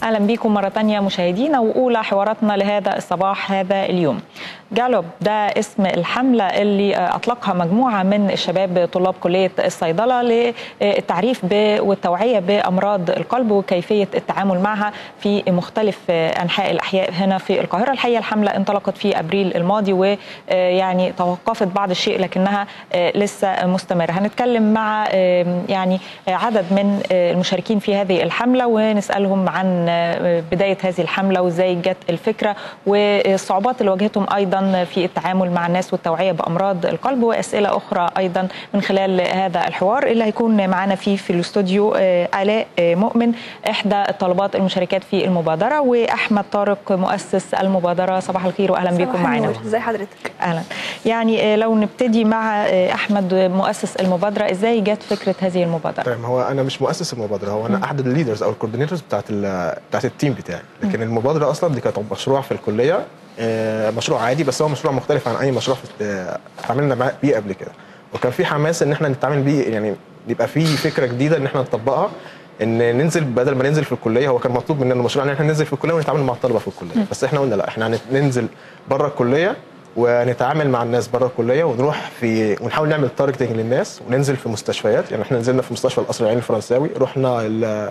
اهلا بكم مره تانية مشاهدينا واولى حواراتنا لهذا الصباح هذا اليوم جالوب ده اسم الحمله اللي اطلقها مجموعه من الشباب طلاب كليه الصيدله للتعريف والتوعيه بامراض القلب وكيفيه التعامل معها في مختلف انحاء الاحياء هنا في القاهره الحقيقه الحمله انطلقت في ابريل الماضي ويعني توقفت بعض الشيء لكنها لسه مستمره هنتكلم مع يعني عدد من المشاركين في هذه الحمله ونسالهم عن بدايه هذه الحمله وازاي جت الفكره والصعوبات اللي واجهتهم ايضا في التعامل مع الناس والتوعيه بامراض القلب واسئله اخرى ايضا من خلال هذا الحوار اللي هيكون معنا فيه في الاستوديو الاء مؤمن احدى الطالبات المشاركات في المبادره واحمد طارق مؤسس المبادره صباح الخير واهلا بكم معنا ازي حضرتك اهلا يعني لو نبتدي مع احمد مؤسس المبادره ازاي جت فكره هذه المبادره تمام هو انا مش مؤسس المبادره هو انا احد الليدرز او الكوردينيتورز بتاعت بتاعت التيم بتاعي لكن المبادره اصلا دي كانت مشروع في الكليه مشروع عادي بس هو مشروع مختلف عن اي مشروع اتعاملنا بيه قبل كده وكان في حماس ان احنا نتعامل بيه يعني يبقى في فكره جديده ان احنا نطبقها ان ننزل بدل ما ننزل في الكليه هو كان مطلوب مننا المشروع ان احنا ننزل في الكليه ونتعامل مع الطلبه في الكليه بس احنا قلنا لا احنا ننزل بره الكليه ونتعامل مع الناس بره الكليه ونروح في ونحاول نعمل تارجتنج للناس وننزل في مستشفيات يعني احنا نزلنا في مستشفى القصر العيني الفرنساوي رحنا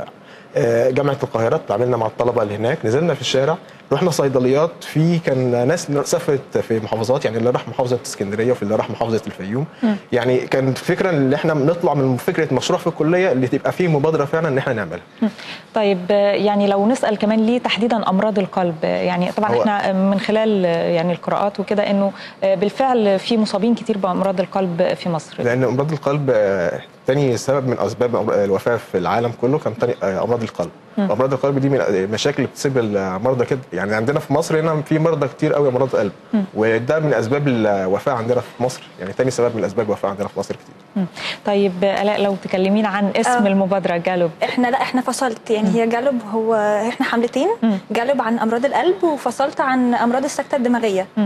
جامعه القاهره اتعاملنا مع الطلبه اللي هناك نزلنا في الشارع رحنا صيدليات في كان ناس سافرت في محافظات يعني اللي راح محافظه اسكندريه وفي اللي راح محافظه الفيوم م. يعني كانت فكره ان احنا نطلع من فكره مشروع في الكليه اللي تبقى فيه مبادره فعلا ان احنا نعملها م. طيب يعني لو نسال كمان ليه تحديدا امراض القلب يعني طبعا احنا من خلال يعني القراءات وكده انه بالفعل في مصابين كتير بامراض القلب في مصر لان امراض القلب تاني سبب من اسباب الوفاه في العالم كله كان تاني امراض القلب امراض القلب دي من المشاكل اللي بتصيب المرضى كده يعني عندنا في مصر هنا في مرضى كتير قوي امراض قلب وده من اسباب الوفاه عندنا في مصر يعني تاني سبب من اسباب الوفاه عندنا في مصر كتير مم. طيب الاء لو تكلمينا عن اسم أه المبادره جالوب احنا لا احنا فصلت يعني مم. هي جالوب هو احنا حملتين مم. جالوب عن امراض القلب وفصلت عن امراض السكته الدماغيه مم.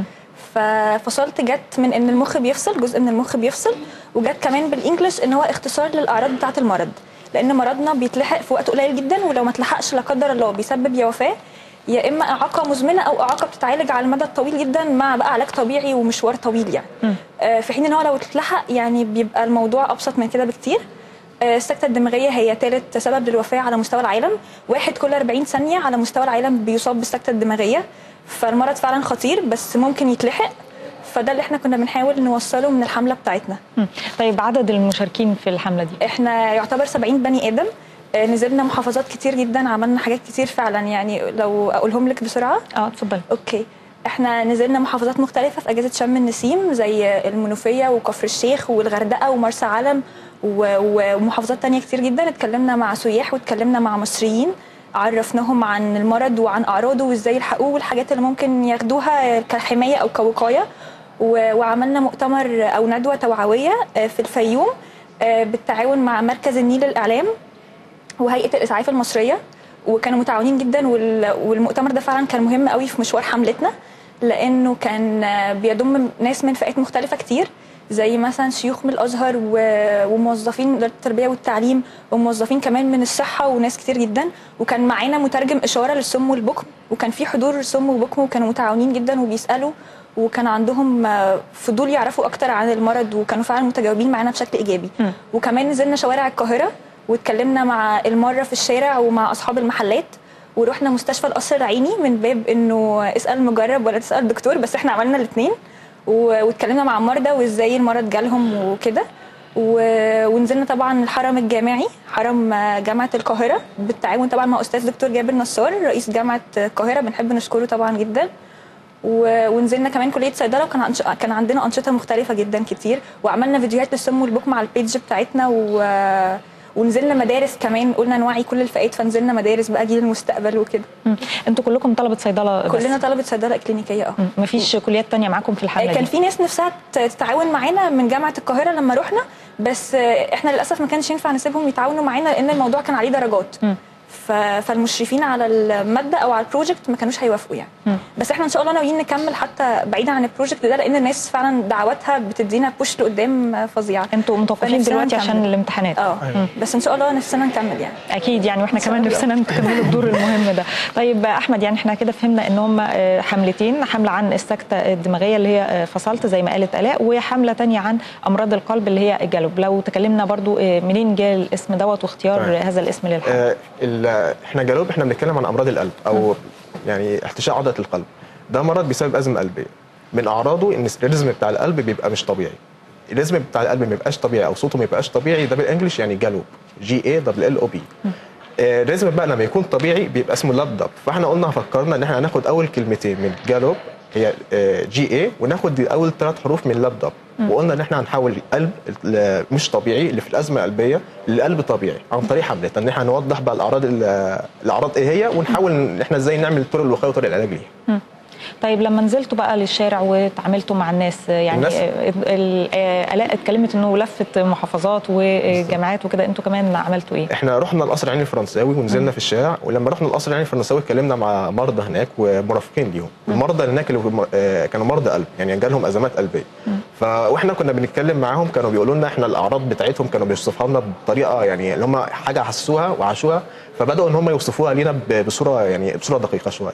ففصلت جت من ان المخ بيفصل جزء من المخ بيفصل وجت كمان بالانجلش ان هو اختصار للاعراض بتاعه المرض لان مرضنا بيتلحق في وقت قليل جدا ولو ما اتلحقش لا قدر الله بيسبب يا وفاه يا اما اعاقه مزمنه او اعاقه بتتعالج على المدى الطويل جدا مع بقى علاج طبيعي ومشوار طويل يعني آه في حين ان هو لو اتلحق يعني بيبقى الموضوع ابسط من كده بكتير آه السكته الدماغيه هي ثالث سبب للوفاه على مستوى العالم واحد كل 40 ثانيه على مستوى العالم بيصاب بالسكته الدماغيه فالمرض فعلا خطير بس ممكن يتلحق فده اللي احنا كنا بنحاول نوصله من الحمله بتاعتنا طيب عدد المشاركين في الحمله دي احنا يعتبر 70 بني ادم نزلنا محافظات كتير جدا عملنا حاجات كتير فعلا يعني لو اقولهم لك بسرعه اه اتفضلي اوكي احنا نزلنا محافظات مختلفه في اجازه شم النسيم زي المنوفيه وكفر الشيخ والغردقه ومرسى علم ومحافظات تانية كتير جدا اتكلمنا مع سياح واتكلمنا مع مصريين عرفناهم عن المرض وعن اعراضه وازاي يلحقوه والحاجات اللي ممكن ياخدوها كحمايه او كوقايه وعملنا مؤتمر او ندوه توعويه في الفيوم بالتعاون مع مركز النيل للاعلام وهيئه الاسعاف المصريه وكانوا متعاونين جدا والمؤتمر ده فعلا كان مهم قوي في مشوار حملتنا لانه كان بيضم ناس من فئات مختلفه كتير زي مثلا شيوخ من الازهر وموظفين اداره التربيه والتعليم وموظفين كمان من الصحه وناس كتير جدا وكان معانا مترجم اشاره للسم والبكم وكان في حضور سم وبكم وكانوا متعاونين جدا وبيسالوا وكان عندهم فضول يعرفوا اكتر عن المرض وكانوا فعلا متجاوبين معانا بشكل ايجابي م. وكمان نزلنا شوارع القاهره واتكلمنا مع المره في الشارع ومع اصحاب المحلات ورحنا مستشفى القصر العيني من باب انه اسال مجرب ولا تسال دكتور بس احنا عملنا الاثنين واتكلمنا مع المرضى وازاي المرض جالهم وكده ونزلنا طبعا الحرم الجامعي حرم جامعه القاهره بالتعاون طبعا مع استاذ دكتور جابر نصار رئيس جامعه القاهره بنحب نشكره طبعا جدا ونزلنا كمان كليه صيدله وكان كان عندنا انشطه مختلفه جدا كتير وعملنا فيديوهات للسم والبكم على البيج بتاعتنا و ونزلنا مدارس كمان قلنا نوعي كل الفئات فنزلنا مدارس بقى جيل المستقبل وكده انتوا كلكم طلبه صيدله كلنا طلبه صيدله اكلينيكيه اه مفيش كليات تانية معاكم في الحمله كان في ناس نفسها تتعاون معانا من جامعه القاهره لما رحنا بس احنا للاسف ما كانش ينفع نسيبهم يتعاونوا معانا لان الموضوع كان عليه درجات م. فالمشرفين على الماده او على البروجكت ما كانوش هيوافقوا يعني بس احنا ان شاء الله ناويين نكمل حتى بعيدا عن البروجكت ده لان الناس فعلا دعواتها بتدينا بوش لقدام فظيعه انتوا متوقفين فنفسنا دلوقتي نكمل. عشان الامتحانات اه بس ان شاء الله نفسنا نكمل يعني اكيد يعني واحنا إن شاء كمان الله. نفسنا نكمل الدور المهم ده طيب احمد يعني احنا كده فهمنا ان هم آه، حملتين حمله عن السكته الدماغيه اللي هي آه، فصلت زي ما قالت الاء وحمله تانية عن امراض القلب اللي هي الجلوب لو تكلمنا برضو آه، منين جاء الاسم دوت واختيار طيب. هذا الاسم للحمله آه، ال- احنا جنوب احنا بنتكلم عن امراض القلب او يعني احتشاء عضله القلب ده مرض بسبب ازمه قلبيه من اعراضه ان الريزم بتاع القلب بيبقى مش طبيعي الريزم بتاع القلب ما بيبقاش طبيعي او صوته ما بيبقاش طبيعي ده بالانجلش يعني جالوب جي اي دبل ال او بي الريزم بقى لما يكون طبيعي بيبقى اسمه لابدب فاحنا قلنا فكرنا ان احنا هناخد اول كلمتين من جالوب هي جي اي وناخد اول ثلاث حروف من لابدب وقلنا ان احنا هنحول القلب ال- مش طبيعي اللي في الازمه القلبيه لقلب طبيعي عن طريق حملتنا ان احنا نوضح بقى الاعراض ال- الاعراض ايه هي ونحاول ان احنا ازاي نعمل طرق الوقايه وطرق العلاج ليها طيب لما نزلتوا بقى للشارع وتعاملتوا مع الناس يعني الناس- آه، ال- آه، الاء اتكلمت انه لفت محافظات وجامعات وكده انتوا كمان عملتوا ايه؟ احنا رحنا القصر العيني الفرنساوي ونزلنا في الشارع ولما رحنا القصر العيني الفرنساوي اتكلمنا مع مرضى هناك ومرافقين ليهم المرضى هناك اللي هم- آه، كانوا مرضى قلب يعني جالهم ازمات قلبيه ف واحنا كنا بنتكلم معاهم كانوا بيقولوا لنا احنا الاعراض بتاعتهم كانوا بيوصفوها لنا بطريقه يعني اللي هم حاجه حسوها وعاشوها فبداوا ان هم يوصفوها لينا ب- بصوره يعني بصوره دقيقه شويه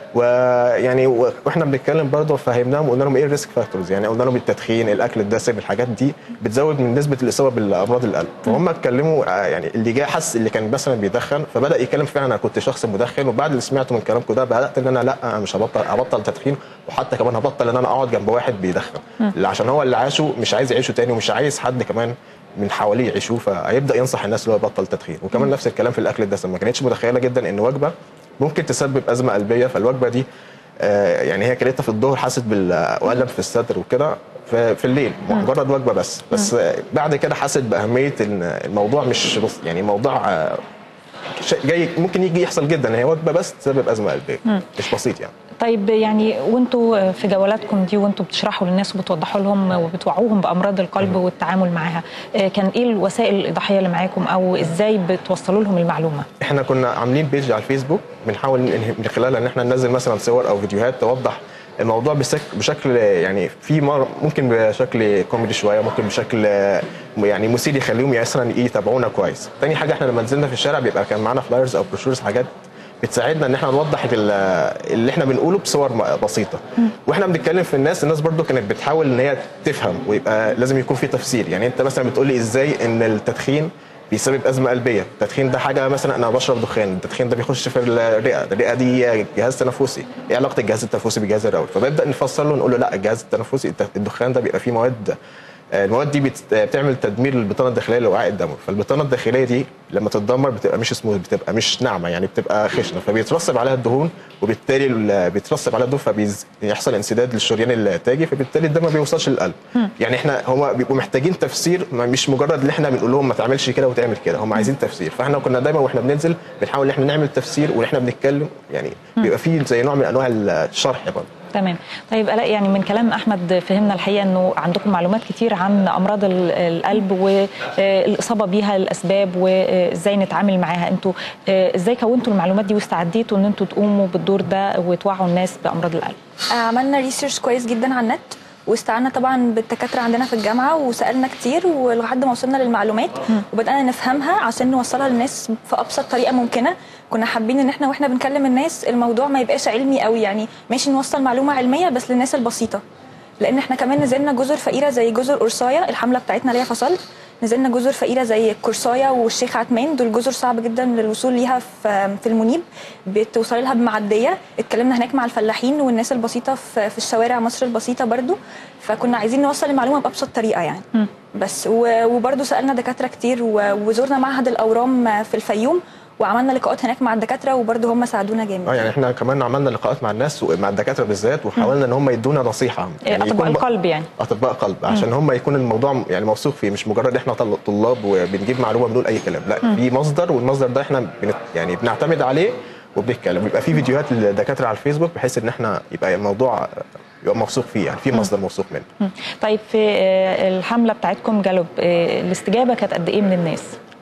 ويعني و- واحنا بنتكلم برضه فهمناهم وقلنا لهم ايه الريسك فاكتورز يعني قلنا لهم التدخين الاكل الدسم الحاجات دي بتزود من نسبه الاصابه بالامراض القلب فهم اتكلموا آه، يعني اللي جه حس اللي كان مثلا بيدخن فبدا يتكلم فعلا انا كنت شخص مدخن وبعد اللي سمعته من كلامكم ده بدات ان انا لا انا مش هبطل هبطل تدخين وحتى كمان هبطل ان انا اقعد جنب واحد بيدخن اللي عشان هو اللي عاشه مش عايز يعيشه تاني ومش عايز حد كمان من حواليه يعيشوه فهيبدا ينصح الناس اللي هو يبطل تدخين وكمان نفس الكلام في الاكل الدسم ما كانتش متخيله جدا ان وجبه ممكن تسبب ازمه قلبيه فالوجبه دي آه، يعني هي كلتها في الظهر حست بالالم في الصدر وكده ف- في الليل مجرد وجبه بس بس آه، بعد كده حست باهميه ان الموضوع مش بص يعني موضوع آه، شيء جاي ممكن يجي يحصل جدا هي وجبه بس تسبب ازمه قلبيه مش بسيط يعني طيب يعني وانتوا في جولاتكم دي وانتوا بتشرحوا للناس وبتوضحوا لهم وبتوعوهم بامراض القلب والتعامل معاها آه، كان ايه الوسائل الايضاحيه اللي معاكم او ازاي بتوصلوا لهم المعلومه؟ احنا كنا عاملين بيج على الفيسبوك بنحاول إن- من خلالها ان احنا ننزل مثلا صور او فيديوهات توضح الموضوع بشكل بشكل يعني في مر ممكن بشكل كوميدي شويه ممكن بشكل آه، يعني مثير يخليهم مثلا إيه يتابعونا كويس. تاني حاجه احنا لما نزلنا في الشارع بيبقى كان معانا فلايرز او بروشورز حاجات بتساعدنا ان احنا نوضح ال- اللي احنا بنقوله بصور م- بسيطه واحنا بنتكلم في الناس الناس برضو كانت بتحاول ان هي تفهم ويبقى لازم يكون في تفسير يعني انت مثلا بتقول لي ازاي ان التدخين بيسبب ازمه قلبيه التدخين ده حاجه مثلا انا بشرب دخان التدخين ده بيخش في الرئه الرئه دي جهاز تنفسي ايه علاقه الجهاز التنفسي بالجهاز الرئوي فبنبدا نفسر له نقول له لا الجهاز التنفسي الت- الدخان ده بيبقى فيه مواد آه، المواد دي بت- بتعمل تدمير للبطانه الداخليه لوعاء الدم فالبطانه الداخليه دي لما تتدمر بتبقى مش سموث بتبقى مش ناعمه يعني بتبقى خشنه فبيترسب عليها الدهون وبالتالي ال- بيترسب عليها الدهون فبيحصل انسداد للشريان التاجي فبالتالي الدم ما بيوصلش للقلب يعني احنا هم بيبقوا محتاجين تفسير ما- مش مجرد ان احنا بنقول لهم ما تعملش كده وتعمل كده هم عايزين تفسير فاحنا كنا دايما واحنا بننزل بنحاول ان احنا نعمل تفسير واحنا بنتكلم يعني بيبقى فيه زي نوع من انواع الشرح برضه تمام طيب الاء يعني من كلام احمد فهمنا الحقيقه انه عندكم معلومات كتير عن امراض ال- القلب والاصابه بيها الاسباب وازاي نتعامل معاها انتوا آه، ازاي كونتوا المعلومات دي واستعديتوا ان انتوا تقوموا بالدور ده وتوعوا الناس بامراض القلب عملنا ريسيرش كويس جدا على النت واستعنا طبعا بالدكاتره عندنا في الجامعه وسالنا كتير ولحد ما وصلنا للمعلومات وبدانا نفهمها عشان نوصلها للناس في ابسط طريقه ممكنه كنا حابين ان احنا واحنا بنكلم الناس الموضوع ما يبقاش علمي قوي يعني ماشي نوصل معلومه علميه بس للناس البسيطه لان احنا كمان نزلنا جزر فقيره زي جزر قرصايه الحمله بتاعتنا ليها فصل نزلنا جزر فقيره زي الكرسايه والشيخ عتمان دول جزر صعب جدا للوصول ليها في في المنيب بتوصلي لها بمعديه اتكلمنا هناك مع الفلاحين والناس البسيطه في, في الشوارع مصر البسيطه برضو فكنا عايزين نوصل المعلومه بابسط طريقه يعني بس و- وبرضو سالنا دكاتره كتير و- وزورنا معهد الاورام في الفيوم وعملنا لقاءات هناك مع الدكاتره وبرضو هم ساعدونا جامد اه يعني احنا كمان عملنا لقاءات مع الناس ومع الدكاتره بالذات وحاولنا ان هم يدونا نصيحه يعني اطباء يكون ب- القلب يعني اطباء قلب عشان هم يكون الموضوع يعني موثوق فيه مش مجرد احنا طل- طلاب وبنجيب معلومه بنقول اي كلام لا في مصدر والمصدر ده احنا بنت يعني بنعتمد عليه وبنتكلم بيبقى في فيديوهات للدكاتره على الفيسبوك بحيث ان احنا يبقى الموضوع يبقى موثوق فيه يعني في مصدر موثوق منه طيب في آه، الحمله بتاعتكم جالوب آه، الاستجابه كانت قد ايه من الناس؟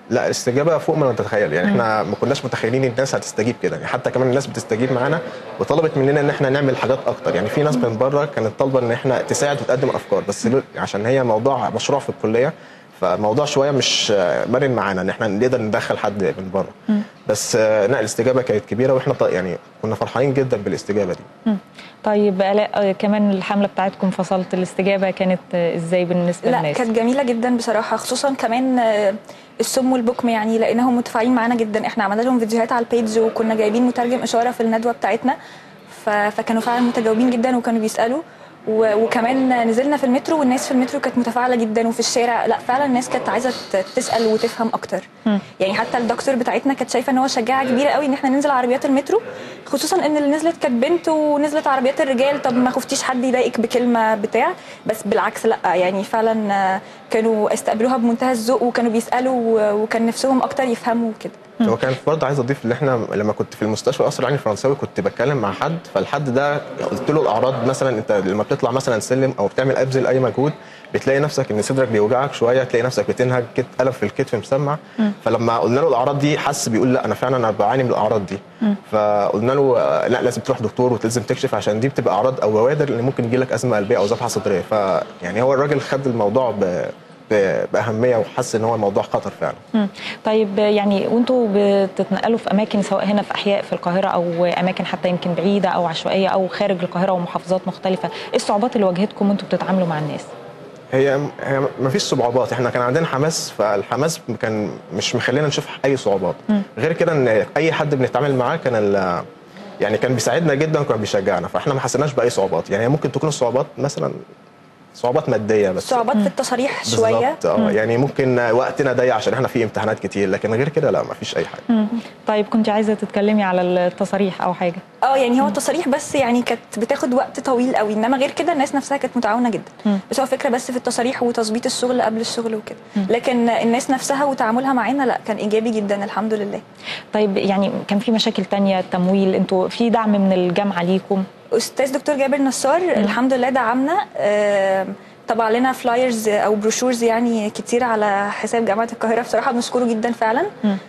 لا الاستجابه فوق ما تتخيل يعني احنا ما كناش متخيلين الناس هتستجيب كده يعني حتى كمان الناس بتستجيب معانا وطلبت مننا ان احنا نعمل حاجات اكتر يعني في ناس من بره كانت طالبه ان احنا تساعد وتقدم افكار بس ل- عشان هي موضوع مشروع في الكليه فالموضوع شويه مش آه، مرن معانا ان احنا نقدر ندخل حد من بره بس آه، لا الاستجابه كانت كبيره واحنا ط- يعني كنا فرحانين جدا بالاستجابه دي مم. طيب آلاء آه، كمان الحمله بتاعتكم فصلت الاستجابه كانت آه، ازاي بالنسبه لا للناس؟ كانت جميله جدا بصراحه خصوصا كمان آه، السم والبكم يعني لانهم متفاعلين معانا جدا احنا عملنا لهم فيديوهات على البيج وكنا جايبين مترجم اشاره في الندوه بتاعتنا ف- فكانوا فعلا متجاوبين جدا وكانوا بيسالوا و- وكمان نزلنا في المترو والناس في المترو كانت متفاعله جدا وفي الشارع لا فعلا الناس كانت عايزه ت- تسال وتفهم اكتر يعني حتى الدكتور بتاعتنا كانت شايفه ان هو شجاعه كبيره قوي ان احنا ننزل عربيات المترو خصوصا ان اللي نزلت كانت بنت ونزلت عربيات الرجال طب ما خفتيش حد يضايقك بكلمه بتاع بس بالعكس لا يعني فعلا آه، كانوا استقبلوها بمنتهى الذوق وكانوا بيسالوا و- وكان نفسهم اكتر يفهموا كده هو كان برضه عايز اضيف ان احنا لما كنت في المستشفى قصر العيني الفرنساوي كنت بتكلم مع حد فالحد ده قلت له الاعراض مثلا انت لما بتطلع مثلا سلم او بتعمل ابذل اي مجهود بتلاقي نفسك ان صدرك بيوجعك شويه تلاقي نفسك بتنهج كت الم في الكتف مسمع فلما قلنا له الاعراض دي حس بيقول لا انا فعلا انا بعاني من الاعراض دي فقلنا له آه، لا لازم تروح دكتور وتلزم تكشف عشان دي بتبقى اعراض او بوادر اللي ممكن يجي لك ازمه قلبيه او ذبحه صدريه فيعني هو الراجل خد الموضوع ب... ب... باهميه وحس ان هو الموضوع خطر فعلا مم. طيب آه، يعني وانتوا بتتنقلوا في اماكن سواء هنا في احياء في القاهره او اماكن حتى يمكن بعيده او عشوائيه او خارج القاهره ومحافظات مختلفه، ايه الصعوبات اللي واجهتكم وانتوا بتتعاملوا مع الناس؟ هي هي ما فيش صعوبات احنا كان عندنا حماس فالحماس كان مش مخلينا نشوف اي صعوبات غير كده ان اي حد بنتعامل معاه كان ال- يعني كان بيساعدنا جدا وكان بيشجعنا فاحنا ما حسيناش باي صعوبات يعني ممكن تكون الصعوبات مثلا صعوبات ماديه بس صعوبات في التصاريح شويه بالظبط اه يعني ممكن وقتنا ضيق عشان احنا في امتحانات كتير لكن غير كده لا ما فيش اي حاجه مم. طيب كنت عايزه تتكلمي على التصاريح او حاجه اه يعني هو التصاريح بس يعني كانت بتاخد وقت طويل قوي انما غير كده الناس نفسها كانت متعاونه جدا بس هو فكره بس في التصاريح وتظبيط الشغل قبل الشغل وكده لكن الناس نفسها وتعاملها معانا لا كان ايجابي جدا الحمد لله طيب يعني كان في مشاكل تانية تمويل انتوا في دعم من الجامعه ليكم استاذ دكتور جابر نصار الحمد لله دعمنا آه، طبع لنا فلايرز او بروشورز يعني كتير على حساب جامعه القاهره بصراحه بنشكره جدا فعلا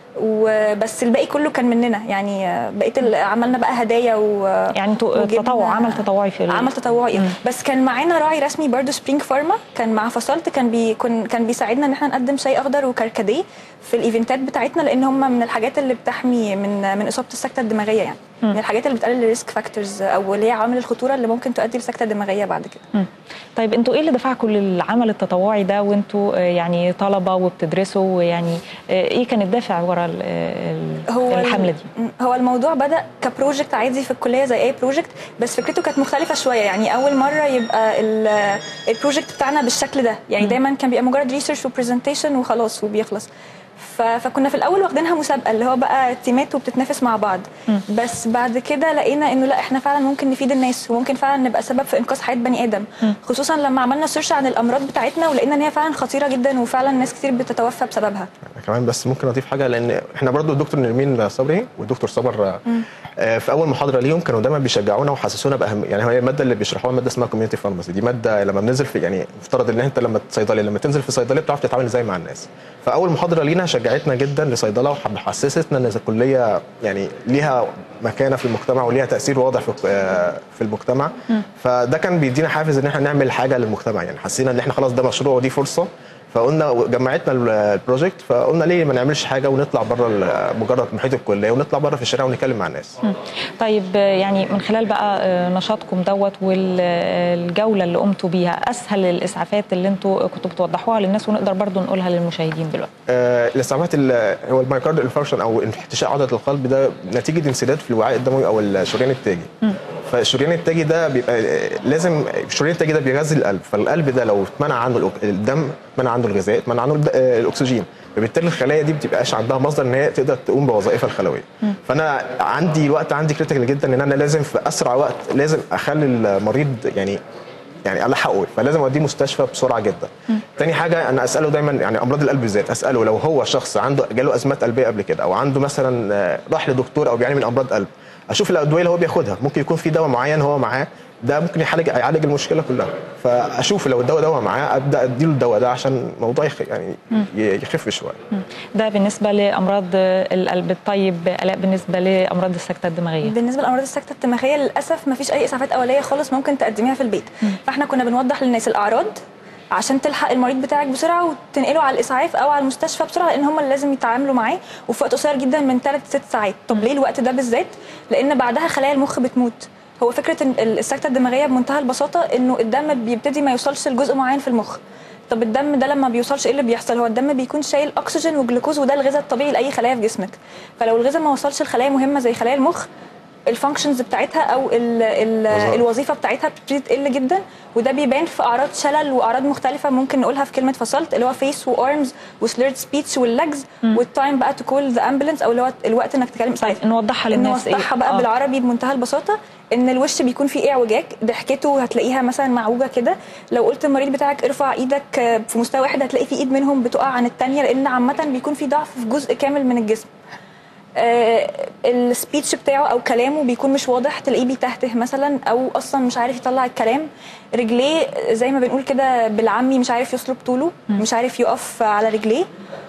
وبس الباقي كله كان مننا يعني آه، بقيت ال- عملنا بقى هدايا و يعني انتوا وجبنا- تطوع عمل تطوعي في ال- عمل تطوعي بس كان معانا راعي رسمي برضو سبرينج فارما كان مع فصلت كان بي كن كان بيساعدنا ان احنا نقدم شاي اخضر وكركديه في الايفنتات بتاعتنا لان هم من الحاجات اللي بتحمي من من اصابه السكته الدماغيه يعني من الحاجات اللي بتقلل الريسك فاكتورز او اللي هي عوامل الخطوره اللي ممكن تؤدي لسكته دماغيه بعد كده مم. طيب انتوا ايه اللي دفعكم للعمل التطوعي ده وانتوا آه، يعني طلبه وبتدرسوا يعني آه، ايه كان الدافع ورا ال- ال- هو الحمله ال- دي؟ م- هو الموضوع بدا كبروجكت عادي في الكليه زي اي بروجكت بس فكرته كانت مختلفه شويه يعني اول مره يبقى ال- البروجكت بتاعنا بالشكل ده يعني دايما كان بيبقى مجرد ريسيرش وبرزنتيشن وخلاص وبيخلص ف- فكنا في الاول واخدينها مسابقه اللي هو بقى تيمات وبتتنافس مع بعض بس بعد كده لقينا انه لا احنا فعلا ممكن نفيد الناس وممكن فعلا نبقى سبب في انقاذ حياه بني ادم خصوصا لما عملنا سيرش عن الامراض بتاعتنا ولقينا ان هي فعلا خطيره جدا وفعلا ناس كتير بتتوفى بسببها كمان بس ممكن اضيف حاجه لان احنا برضو الدكتور نرمين صبري والدكتور صبر آه، في اول محاضره ليهم كانوا دايما بيشجعونا وحسسونا باهم يعني هي الماده اللي بيشرحوها ماده اسمها كوميونتي فارماسي دي ماده لما بننزل في يعني افترض ان انت لما صيدلي لما تنزل في صيدليه بتعرف تتعامل ازاي مع الناس فاول محاضره لينا شجعتنا جدا لصيدله وحسستنا ان الكليه يعني ليها مكانه في المجتمع وليها تاثير واضح في آه، في المجتمع فده كان بيدينا حافز ان احنا نعمل حاجه للمجتمع يعني حسينا ان احنا خلاص ده مشروع ودي فرصه فقلنا جمعتنا ال- البروجكت فقلنا ليه ما نعملش حاجه ونطلع بره ال- مجرد محيط الكليه ونطلع بره في الشارع ونتكلم مع الناس طيب آه، يعني من خلال بقى آه، نشاطكم دوت والجوله اللي قمتوا بيها اسهل الاسعافات اللي انتوا كنتوا بتوضحوها للناس ونقدر برضو نقولها للمشاهدين دلوقتي آه، الاسعافات ال- هو المايكارد انفاركشن او احتشاء عضله القلب ده نتيجه انسداد في الوعاء الدموي او الشريان التاجي فالشريان التاجي ده بيبقى آه، لازم الشريان التاجي ده بيغذي القلب فالقلب ده لو اتمنع عنه الأك- الدم اتمنع عنه الغذاء اتمنع عنه الد- آه، الاكسجين فبالتالي الخلايا دي بتبقاش عندها مصدر ان هي تقدر تقوم بوظائفها الخلويه فانا عندي الوقت عندي كريتيكال جدا ان انا لازم في اسرع وقت لازم اخلي المريض يعني يعني الحقه فلازم اوديه مستشفى بسرعه جدا تاني حاجه انا اساله دايما يعني امراض القلب بالذات اساله لو هو شخص عنده جاله ازمات قلبيه قبل كده او عنده مثلا آه، راح لدكتور او بيعاني من امراض قلب اشوف الادويه اللي هو بياخدها ممكن يكون في دواء معين هو معاه ده ممكن يعالج يعالج المشكله كلها فاشوف لو الدواء ده معاه ابدا اديله الدواء ده عشان الموضوع يخ... يعني ي- يخف شويه ده بالنسبه لامراض القلب الطيب الاء بالنسبه لامراض السكته الدماغيه بالنسبه لامراض السكته الدماغيه للاسف ما فيش اي اسعافات اوليه خالص ممكن تقدميها في البيت فاحنا كنا بنوضح للناس الاعراض عشان تلحق المريض بتاعك بسرعه وتنقله على الاسعاف او على المستشفى بسرعه لان هم اللي لازم يتعاملوا معاه وفي وقت قصير جدا من 3 ل 6 ساعات طب ليه الوقت ده بالذات لان بعدها خلايا المخ بتموت هو فكره ان السكته الدماغيه بمنتهى البساطه انه الدم بيبتدي ما يوصلش لجزء معين في المخ طب الدم ده لما بيوصلش ايه اللي بيحصل هو الدم بيكون شايل اكسجين وجلوكوز وده الغذاء الطبيعي لاي خلايا في جسمك فلو الغذاء ما وصلش لخلايا مهمه زي خلايا المخ الفانكشنز بتاعتها او ال ال وظائف. الوظيفه بتاعتها بتبتدي تقل جدا وده بيبان في اعراض شلل واعراض مختلفه ممكن نقولها في كلمه فصلت اللي هو فيس وارمز وسليرد سبيتش واللجز والتايم بقى تو كول ذا امبولانس او اللي هو الوقت انك تكلم طيب نوضحها للناس نوضحها بقى آه. بالعربي بمنتهى البساطه ان الوش بيكون فيه اعوجاج ضحكته هتلاقيها مثلا معوجه كده لو قلت للمريض بتاعك ارفع ايدك آه، في مستوى واحد هتلاقي في ايد منهم بتقع عن الثانيه لان عامه بيكون في ضعف في جزء كامل من الجسم آه، السبيتش بتاعه او كلامه بيكون مش واضح تلاقيه بيتهته مثلا او اصلا مش عارف يطلع الكلام رجليه زي ما بنقول كده بالعامي مش عارف يسلب طوله مش عارف يقف على رجليه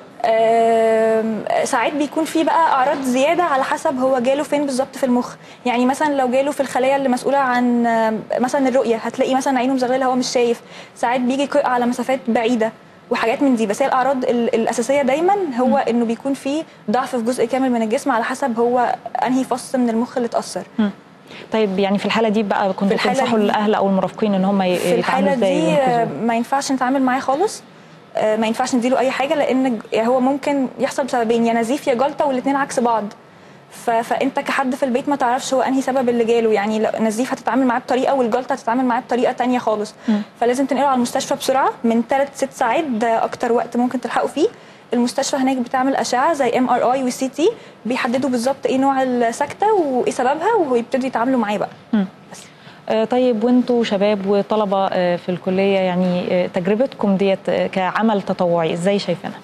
آم، ساعات بيكون في بقى اعراض زياده على حسب هو جاله فين بالظبط في المخ يعني مثلا لو جاله في الخلايا اللي مسؤوله عن آم، مثلا الرؤيه هتلاقي مثلا عينه مزغلله هو مش شايف ساعات بيجي يقع على مسافات بعيده وحاجات من دي بس هي الاعراض ال- الاساسيه دايما هو انه بيكون في ضعف في جزء كامل من الجسم على حسب هو انهي فص من المخ اللي اتاثر طيب يعني في الحاله دي بقى كنتوا الحالة تنصحوا دي- الاهل او المرافقين ان هم ي- في يتعاملوا الحاله ازاي دي آه، وينقذوه؟ ما ينفعش نتعامل معاه خالص آه، ما ينفعش نديله اي حاجه لان ج- هو ممكن يحصل بسببين يا نزيف يا جلطه والاثنين عكس بعض ف... فانت كحد في البيت ما تعرفش هو انهي سبب اللي جاله يعني لو نزيف هتتعامل معاه بطريقه والجلطه هتتعامل معاه بطريقه تانية خالص فلازم تنقله على المستشفى بسرعه من 3 ل 6 ساعات ده اكتر وقت ممكن تلحقوا فيه المستشفى هناك بتعمل اشعه زي ام ار اي وسي تي بيحددوا بالظبط ايه نوع السكته وايه سببها ويبتدوا يتعاملوا معاه بقى آه، طيب وانتوا شباب وطلبه آه، في الكليه يعني آه، تجربتكم ديت آه، كعمل تطوعي ازاي شايفينها؟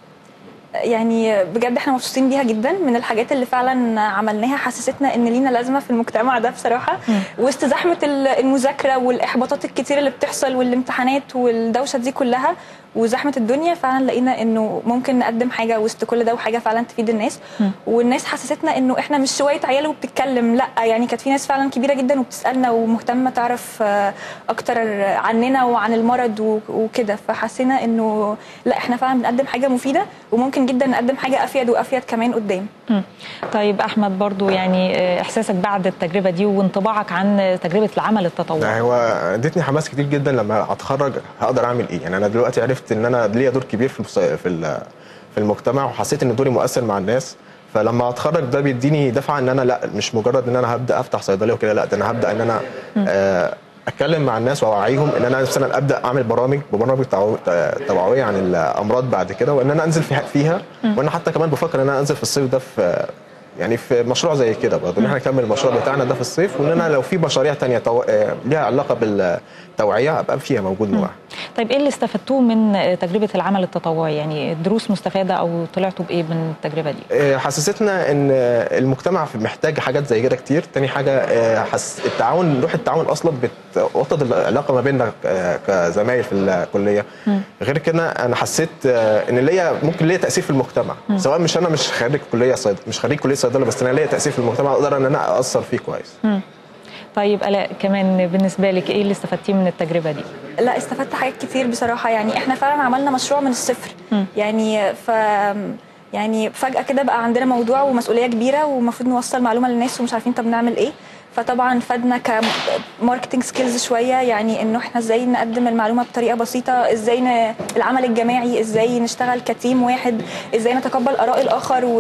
يعني بجد احنا مبسوطين بيها جدا من الحاجات اللي فعلا عملناها حسستنا ان لينا لازمه في المجتمع ده بصراحه وسط زحمه ال- المذاكره والاحباطات الكتير اللي بتحصل والامتحانات والدوشه دي كلها وزحمه الدنيا فعلا لقينا انه ممكن نقدم حاجه وسط كل ده وحاجه فعلا تفيد الناس والناس حسستنا انه احنا مش شويه عيال وبتتكلم لا يعني كانت في ناس فعلا كبيره جدا وبتسالنا ومهتمه تعرف آه، اكتر عننا وعن المرض و- وكده فحسينا انه لا احنا فعلا بنقدم حاجه مفيده وممكن جدا نقدم حاجه افيد وافيد كمان قدام مم. طيب احمد برضو يعني آه، احساسك بعد التجربه دي وانطباعك عن تجربه العمل التطوعي يعني هو ادتني حماس كتير جدا لما اتخرج هقدر اعمل ايه يعني انا دلوقتي عرفت ان انا ليا دور كبير في المس- في ال- في المجتمع وحسيت ان دوري مؤثر مع الناس فلما اتخرج ده بيديني دفعه ان انا لا مش مجرد ان انا هبدا افتح صيدليه وكده لا ده انا هبدا ان انا آه، اتكلم مع الناس واوعيهم ان انا مثلا ابدا اعمل برامج برامج توع- توعويه عن الامراض بعد كده وان انا انزل فيها, فيها وانا حتى كمان بفكر ان انا انزل في الصيف ده في يعني في مشروع زي كده برضه ان احنا نكمل المشروع بتاعنا ده في الصيف وان انا لو في مشاريع تانية تو... آه، ليها علاقه بالتوعيه ابقى فيها موجود معاها طيب ايه اللي استفدتوه من آه، تجربه العمل التطوعي يعني دروس مستفاده او طلعتوا بايه من التجربه دي؟ آه، حسستنا ان آه، المجتمع في- محتاج حاجات زي كده كتير تاني حاجه آه، حس التعاون روح التعاون اصلا بتوطد العلاقه ما بيننا آه، كزمايل في الكليه غير كده انا حسيت آه، ان ليا ممكن ليا تاثير في المجتمع سواء مش انا مش خريج كليه صيد مش خريج كليه صيدله بس انا ليا تاثير في المجتمع اقدر ان انا اثر فيه كويس طيب الاء كمان بالنسبه لك ايه اللي استفدتيه من التجربه دي؟ لا استفدت حاجات كتير بصراحه يعني احنا فعلا عملنا مشروع من الصفر يعني ف يعني فجاه كده بقى عندنا موضوع ومسؤوليه كبيره ومفروض نوصل معلومه للناس ومش عارفين طب نعمل ايه فطبعا فادنا كماركتنج سكيلز شويه يعني انه احنا ازاي نقدم المعلومه بطريقه بسيطه ازاي ن... العمل الجماعي ازاي نشتغل كتيم واحد ازاي نتقبل اراء الاخر و...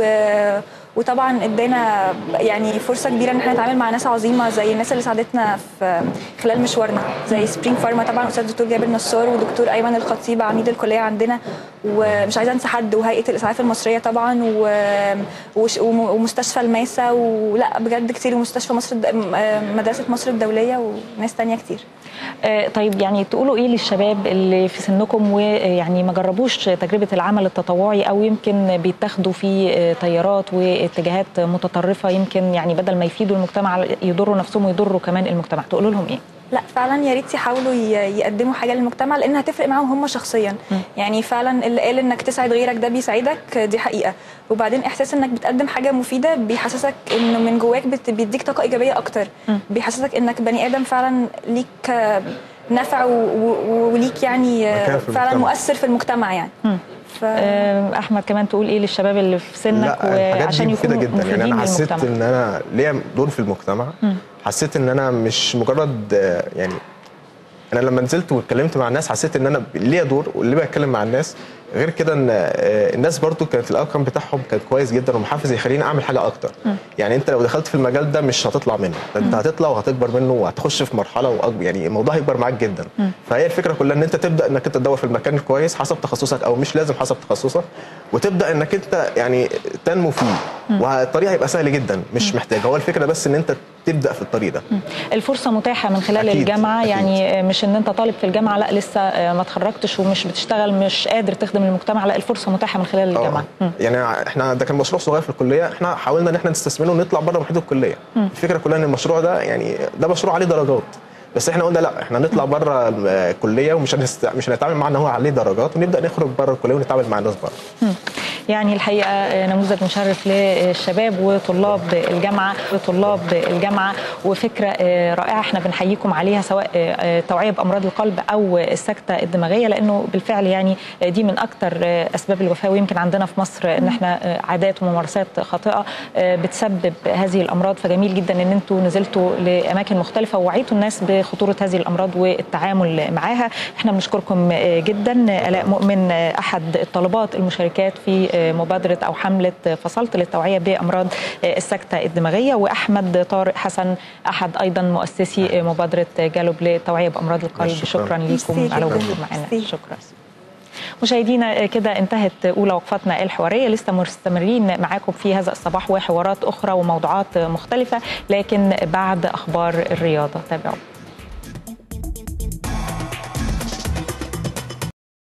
وطبعا ادانا يعني فرصه كبيره ان احنا نتعامل مع ناس عظيمه زي الناس اللي ساعدتنا في خلال مشوارنا زي سبرينج فارما طبعا استاذ الدكتور جابر نصار ودكتور ايمن الخطيب عميد الكليه عندنا ومش عايزه انسى حد وهيئه الاسعاف المصريه طبعا و... وش... وم- ومستشفى الماسه ولا بجد كتير ومستشفى مصر الد... م- مدرسه مصر الدوليه وناس تانية كتير آه، طيب يعني تقولوا ايه للشباب اللي في سنكم ويعني ما جربوش تجربه العمل التطوعي او يمكن بيتاخدوا في آه، تيارات واتجاهات متطرفه يمكن يعني بدل ما يفيدوا المجتمع يضروا نفسهم ويضروا كمان المجتمع تقولوا لهم ايه؟ لا فعلا يا ريت يحاولوا ي- يقدموا حاجه للمجتمع لان هتفرق معاهم هم شخصيا يعني فعلا اللي قال انك تسعد غيرك ده بيسعدك دي حقيقه وبعدين احساس انك بتقدم حاجه مفيده بيحسسك انه من جواك بت- بيديك طاقه ايجابيه اكتر بيحسسك انك بني ادم فعلا ليك آه، نفع و- و- وليك يعني آه، مكان في فعلا المجتمع. مؤثر في المجتمع يعني ف... آه، احمد كمان تقول ايه للشباب اللي في سنك لا الحاجات وعشان دي مفيده يكونوا جدا يعني مفيدين انا حسيت للمجتمع ان انا ليا دور في المجتمع حسيت ان انا مش مجرد آه، يعني انا لما نزلت واتكلمت مع الناس حسيت ان انا ليا دور واللي بتكلم مع الناس غير كده ان آه، الناس برضو كانت الاوتكم بتاعهم كان كويس جدا ومحفز يخليني اعمل حاجه اكتر يعني انت لو دخلت في المجال ده مش هتطلع منه ده انت هتطلع وهتكبر منه وهتخش في مرحله وأكبر يعني الموضوع هيكبر معاك جدا فهي الفكره كلها ان انت تبدا انك انت تدور في المكان الكويس حسب تخصصك او مش لازم حسب تخصصك وتبدا انك انت يعني تنمو فيه والطريق هيبقى سهل جدا مش محتاج هو الفكره بس ان انت تبدا في الطريق ده الفرصه متاحه من خلال أكيد، الجامعه أكيد. يعني مش ان انت طالب في الجامعه لا لسه ما اتخرجتش ومش بتشتغل مش قادر تخدم المجتمع لا الفرصه متاحه من خلال الجامعه اه يعني احنا ده كان مشروع صغير في الكليه احنا حاولنا ان احنا نستثمره ونطلع بره محيط الكليه الفكره كلها ان المشروع ده يعني ده مشروع عليه درجات بس احنا قلنا لا احنا نطلع بره الكليه ومش هنست... مش هنتعامل معاه ان هو عليه درجات ونبدا نخرج بره الكليه ونتعامل مع الناس بره يعني الحقيقه نموذج مشرف للشباب وطلاب الجامعه وطلاب الجامعه وفكره رائعه احنا بنحييكم عليها سواء توعيه بامراض القلب او السكته الدماغيه لانه بالفعل يعني دي من اكثر اسباب الوفاه ويمكن عندنا في مصر ان احنا عادات وممارسات خاطئه بتسبب هذه الامراض فجميل جدا ان انتم نزلتوا لاماكن مختلفه ووعيتوا الناس بخطوره هذه الامراض والتعامل معاها احنا بنشكركم جدا الاء مؤمن احد الطالبات المشاركات في مبادره او حمله فصلت للتوعيه بامراض السكته الدماغيه واحمد طارق حسن احد ايضا مؤسسي مبادره جالوب للتوعيه بامراض القلب شكراً. شكرا لكم ميرسي على جداً. وجودكم معنا ميرسي. شكرا مشاهدينا كده انتهت اولى وقفتنا الحواريه لسه مستمرين معاكم في هذا الصباح وحوارات اخرى وموضوعات مختلفه لكن بعد اخبار الرياضه تابعوا